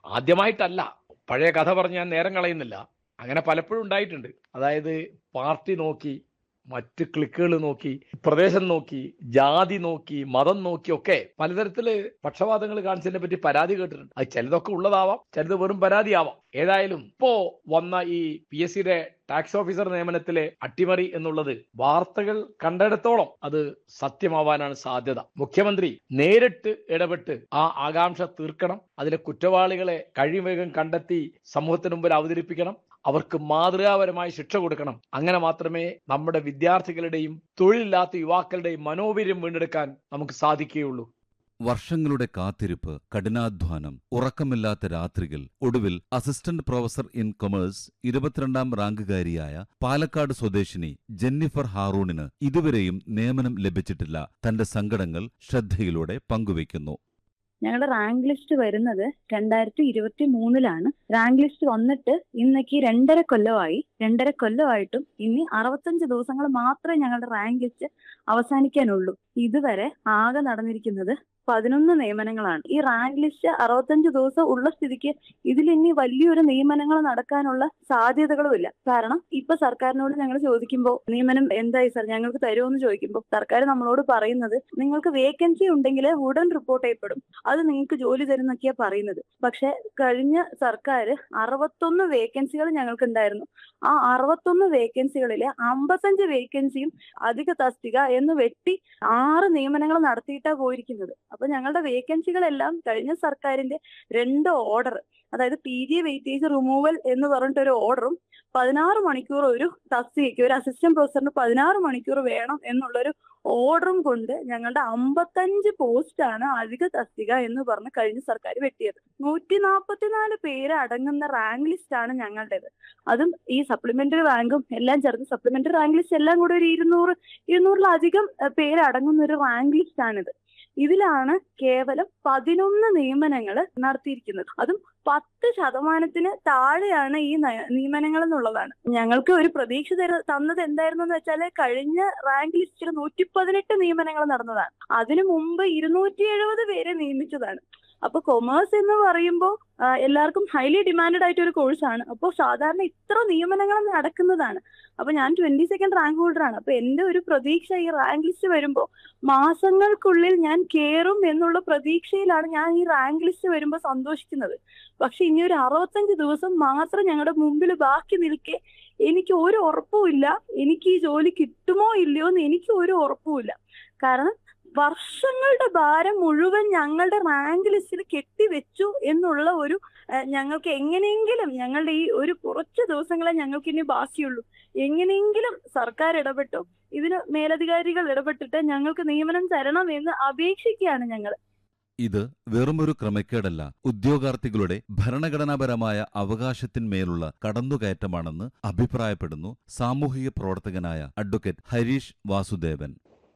ആദ്യമായിട്ടല്ല പഴയ കഥ പറഞ്ഞ് ഞാൻ നേരം കളയുന്നില്ല അങ്ങനെ പലപ്പോഴും ഉണ്ടായിട്ടുണ്ട് അതായത് പാർട്ടി നോക്കി മറ്റ് ക്ലിക്കുകൾ നോക്കി പ്രദേശം നോക്കി ജാതി നോക്കി മതം നോക്കി ഒക്കെ പലതരത്തില് പക്ഷപാതങ്ങൾ കാണിച്ചതിനെ പറ്റി പരാതി കേട്ടിട്ടുണ്ട് അത് ചിലതൊക്കെ ഉള്ളതാവാം ചിലത് വെറും പരാതിയാവാം ഏതായാലും ഇപ്പോ വന്ന ഈ പി എസ് സിയുടെ ടാക്സ് ഓഫീസർ നിയമനത്തിലെ അട്ടിമറി എന്നുള്ളത് വാർത്തകൾ കണ്ടിടത്തോളം അത് സത്യമാവാനാണ് സാധ്യത മുഖ്യമന്ത്രി നേരിട്ട് ഇടപെട്ട് ആ ആകാംക്ഷ തീർക്കണം അതിലെ കുറ്റവാളികളെ കഴിവേഗം കണ്ടെത്തി സമൂഹത്തിന് മുമ്പിൽ അവതരിപ്പിക്കണം അവർക്ക് മാതൃകാപരമായ ശിക്ഷ കൊടുക്കണം അങ്ങനെ മാത്രമേ നമ്മുടെ വിദ്യാർത്ഥികളുടെയും തൊഴിലില്ലാത്ത യുവാക്കളുടെയും മനോവീര്യം വീണ്ടെടുക്കാൻ നമുക്ക് സാധിക്കുകയുള്ളൂ വർഷങ്ങളുടെ കാത്തിരിപ്പ് കഠിനാധ്വാനം ഉറക്കമില്ലാത്ത രാത്രികൾ ഒടുവിൽ അസിസ്റ്റന്റ് പ്രൊഫസർ ഇൻ കൊമേഴ്സ് ഇരുപത്തിരണ്ടാം റാങ്കുകാരിയായ പാലക്കാട് സ്വദേശിനി ജെന്നിഫർ ഹാറൂണിന് ഇതുവരെയും നിയമനം ലഭിച്ചിട്ടില്ല തന്റെ സങ്കടങ്ങൾ ശ്രദ്ധയിലൂടെ പങ്കുവയ്ക്കുന്നു ഞങ്ങളുടെ റാങ്ക് ലിസ്റ്റ് വരുന്നത് രണ്ടായിരത്തി ഇരുപത്തി മൂന്നിലാണ് റാങ്ക് ലിസ്റ്റ് വന്നിട്ട് ഇന്നേക്ക് രണ്ടര കൊല്ലമായി രണ്ടര കൊല്ലമായിട്ടും ഇനി അറുപത്തഞ്ച് ദിവസങ്ങൾ മാത്രമേ ഞങ്ങളുടെ റാങ്ക് ലിസ്റ്റ് അവസാനിക്കാനുള്ളൂ ഇതുവരെ ആകെ നടന്നിരിക്കുന്നത് പതിനൊന്ന് നിയമനങ്ങളാണ് ഈ റാങ്ക് ലിസ്റ്റ് അറുപത്തഞ്ച് ദിവസം ഉള്ള സ്ഥിതിക്ക് ഇതിൽ ഇനി വലിയൊരു നിയമനങ്ങൾ നടക്കാനുള്ള സാധ്യതകളും ഇല്ല കാരണം ഇപ്പൊ സർക്കാരിനോട് ഞങ്ങൾ ചോദിക്കുമ്പോൾ നിയമനം എന്തായി സർ ഞങ്ങൾക്ക് തരുമെന്ന് ചോദിക്കുമ്പോൾ സർക്കാർ നമ്മളോട് പറയുന്നത് നിങ്ങൾക്ക് വേക്കൻസി ഉണ്ടെങ്കിൽ ഉടൻ റിപ്പോർട്ട് ചെയ്യപ്പെടും അത് നിങ്ങൾക്ക് ജോലി തരുന്നൊക്കെയാ പറയുന്നത് പക്ഷെ കഴിഞ്ഞ സർക്കാർ അറുപത്തൊന്ന് വേക്കൻസികൾ ഞങ്ങൾക്ക് ഉണ്ടായിരുന്നു ആ അറുപത്തൊന്ന് വേക്കൻസികളിലെ അമ്പത്തഞ്ച് വേക്കൻസിയും അധിക തസ്തിക എന്ന് വെട്ടി ആറ് നിയമനങ്ങൾ നടത്തിയിട്ടാ പോയിരിക്കുന്നത് അപ്പൊ ഞങ്ങളുടെ വേക്കൻസികളെല്ലാം കഴിഞ്ഞ സർക്കാരിന്റെ രണ്ട് ഓർഡർ അതായത് പി ജി വെയിറ്റേജ് റിമൂവൽ എന്ന് പറഞ്ഞിട്ട് ഒരു ഓർഡറും പതിനാറ് മണിക്കൂർ ഒരു തസ്തികയ്ക്ക് ഒരു അസിസ്റ്റന്റ് പ്രൊഫസറിന് പതിനാറ് മണിക്കൂർ വേണം എന്നുള്ളൊരു ഓർഡറും കൊണ്ട് ഞങ്ങളുടെ അമ്പത്തഞ്ച് പോസ്റ്റാണ് അധിക തസ്തിക എന്ന് പറഞ്ഞ് കഴിഞ്ഞ സർക്കാർ വെട്ടിയത് നൂറ്റി നാൽപ്പത്തിനാല് പേര് അടങ്ങുന്ന റാങ്ക് ലിസ്റ്റ് ആണ് ഞങ്ങളുടേത് അതും ഈ സപ്ലിമെന്ററി റാങ്കും എല്ലാം ചേർത്ത് സപ്ലിമെന്ററി റാങ്ക് ലിസ്റ്റ് എല്ലാം കൂടെ ഒരു ഇരുന്നൂറ് ഇരുന്നൂറിലധികം ഏഹ്, പേര് അടങ്ങുന്ന ഒരു റാങ്ക് ലിസ്റ്റ് ആണിത് ഇതിലാണ് കേവലം പതിനൊന്ന് നിയമനങ്ങൾ നടത്തിയിരിക്കുന്നത് അതും പത്ത് ശതമാനത്തിന് താഴെയാണ് ഈ നയ- നിയമനങ്ങൾ എന്നുള്ളതാണ് ഞങ്ങൾക്ക് ഒരു പ്രതീക്ഷ തര തന്നത് എന്തായിരുന്നു എന്ന് വെച്ചാൽ കഴിഞ്ഞ റാങ്ക് ലിസ്റ്റിൽ നൂറ്റി പതിനെട്ട് നിയമനങ്ങൾ നടന്നതാണ് അതിനു മുമ്പ് ഇരുന്നൂറ്റി എഴുപത് പേരെ നിയമിച്ചതാണ് അപ്പൊ കൊമേഴ്സ് എന്ന് പറയുമ്പോൾ എല്ലാവർക്കും ഹൈലി ഡിമാൻഡഡ് ആയിട്ട് ഒരു കോഴ്സാണ് അപ്പോൾ സാധാരണ ഇത്ര നിയമനങ്ങൾ നടക്കുന്നതാണ് അപ്പൊ ഞാൻ ട്വന്റി സെക്കൻഡ് റാങ്ക് ഹോൾഡർ ആണ് അപ്പൊ എന്റെ ഒരു പ്രതീക്ഷ ഈ റാങ്ക് ലിസ്റ്റ് വരുമ്പോൾ മാസങ്ങൾക്കുള്ളിൽ ഞാൻ കേറും എന്നുള്ള പ്രതീക്ഷയിലാണ് ഞാൻ ഈ റാങ്ക് ലിസ്റ്റ് വരുമ്പോൾ സന്തോഷിക്കുന്നത് പക്ഷെ ഇനി ഒരു അറുപത്തഞ്ച് ദിവസം മാത്രം ഞങ്ങളുടെ മുമ്പിൽ ബാക്കി നിൽക്കെ എനിക്ക് ഒരു ഉറപ്പുമില്ല എനിക്ക് ഈ ജോലി കിട്ടുമോ ഇല്ലയോ എന്ന് എനിക്ക് ഒരു ഉറപ്പുമില്ല കാരണം വർഷങ്ങളുടെ ഭാരം മുഴുവൻ ഞങ്ങളുടെ റാങ്ക് ലിസ്റ്റിൽ കെട്ടിവെച്ചു എന്നുള്ള ഒരു ഏഹ്, ഞങ്ങൾക്ക് എങ്ങനെയെങ്കിലും ഞങ്ങളുടെ ഈ ഒരു കുറച്ച് ദിവസങ്ങളെ ഞങ്ങൾക്ക് ഇനി ബാക്കിയുള്ളൂ എങ്ങനെയെങ്കിലും സർക്കാർ ഇടപെട്ടോ ഇതിന് മേലധികാരികൾ ഇടപെട്ടിട്ട് ഞങ്ങൾക്ക് നിയമനം തരണം എന്ന് അപേക്ഷിക്കുകയാണ് ഞങ്ങൾ ഇത് വെറുമൊരു ക്രമക്കേടല്ല ഉദ്യോഗാർത്ഥികളുടെ ഭരണഘടനാപരമായ അവകാശത്തിന്മേലുള്ള കടന്നുകയറ്റമാണെന്ന് അഭിപ്രായപ്പെടുന്നു സാമൂഹിക പ്രവർത്തകനായ അഡ്വക്കേറ്റ് ഹരീഷ് വാസുദേവൻ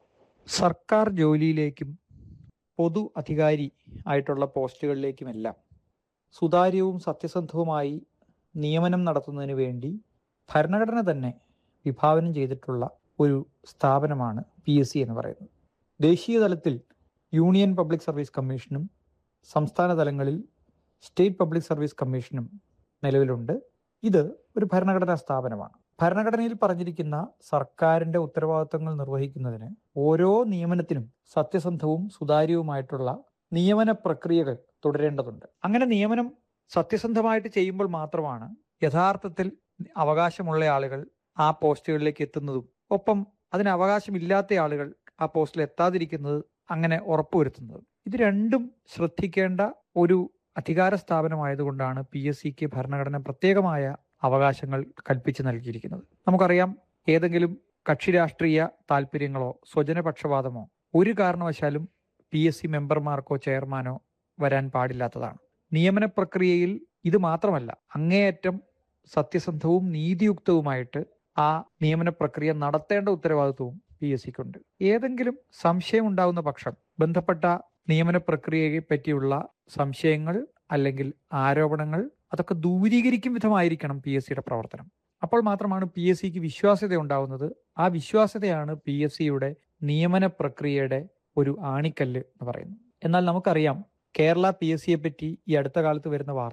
സർക്കാർ ജോലിയിലേക്കും പൊതു അധികാരി ആയിട്ടുള്ള പോസ്റ്റുകളിലേക്കുമെല്ലാം സുതാര്യവും സത്യസന്ധവുമായി നിയമനം നടത്തുന്നതിന് വേണ്ടി ഭരണഘടന തന്നെ വിഭാവനം ചെയ്തിട്ടുള്ള ഒരു സ്ഥാപനമാണ് പി എസ് സി എന്ന് പറയുന്നത് ദേശീയ തലത്തിൽ യൂണിയൻ പബ്ലിക് സർവീസ് കമ്മീഷനും സംസ്ഥാന തലങ്ങളിൽ സ്റ്റേറ്റ് പബ്ലിക് സർവീസ് കമ്മീഷനും നിലവിലുണ്ട് ഇത് ഒരു ഭരണഘടനാ സ്ഥാപനമാണ് ഭരണഘടനയിൽ പറഞ്ഞിരിക്കുന്ന സർക്കാരിന്റെ ഉത്തരവാദിത്തങ്ങൾ നിർവഹിക്കുന്നതിന് ഓരോ നിയമനത്തിനും സത്യസന്ധവും സുതാര്യവുമായിട്ടുള്ള നിയമന പ്രക്രിയകൾ തുടരേണ്ടതുണ്ട് അങ്ങനെ നിയമനം സത്യസന്ധമായിട്ട് ചെയ്യുമ്പോൾ മാത്രമാണ് യഥാർത്ഥത്തിൽ അവകാശമുള്ള ആളുകൾ ആ പോസ്റ്റുകളിലേക്ക് എത്തുന്നതും ഒപ്പം അതിന് അവകാശമില്ലാത്ത ആളുകൾ ആ പോസ്റ്റിൽ എത്താതിരിക്കുന്നത് അങ്ങനെ ഉറപ്പുവരുത്തുന്നതും ഇത് രണ്ടും ശ്രദ്ധിക്കേണ്ട ഒരു അധികാര സ്ഥാപനമായതുകൊണ്ടാണ് പി എസ് സിക്ക് ഭരണഘടന പ്രത്യേകമായ അവകാശങ്ങൾ കൽപ്പിച്ചു നൽകിയിരിക്കുന്നത് നമുക്കറിയാം ഏതെങ്കിലും കക്ഷി രാഷ്ട്രീയ താല്പര്യങ്ങളോ സ്വജനപക്ഷപാതമോ ഒരു കാരണവശാലും പി എസ് സി മെമ്പർമാർക്കോ ചെയർമാനോ വരാൻ പാടില്ലാത്തതാണ് നിയമന പ്രക്രിയയിൽ ഇത് മാത്രമല്ല അങ്ങേയറ്റം സത്യസന്ധവും നീതിയുക്തവുമായിട്ട് ആ നിയമന പ്രക്രിയ നടത്തേണ്ട ഉത്തരവാദിത്വവും പി എസ് സിക്കുണ്ട് ഏതെങ്കിലും സംശയം ഉണ്ടാകുന്ന പക്ഷം ബന്ധപ്പെട്ട നിയമന പ്രക്രിയയെ പറ്റിയുള്ള സംശയങ്ങൾ അല്ലെങ്കിൽ ആരോപണങ്ങൾ അതൊക്കെ ദൂരീകരിക്കും വിധമായിരിക്കണം പി എസ് സിയുടെ പ്രവർത്തനം അപ്പോൾ മാത്രമാണ് പി എസ് സിക്ക് വിശ്വാസ്യത ഉണ്ടാവുന്നത് ആ വിശ്വാസ്യതയാണ് പി എസ് സിയുടെ നിയമന പ്രക്രിയയുടെ ഒരു ആണിക്കല്ല് എന്ന് പറയുന്നത് എന്നാൽ നമുക്കറിയാം കേരള പി എസ് സിയെ പറ്റി ഈ അടുത്ത കാലത്ത് വരുന്ന വാർത്ത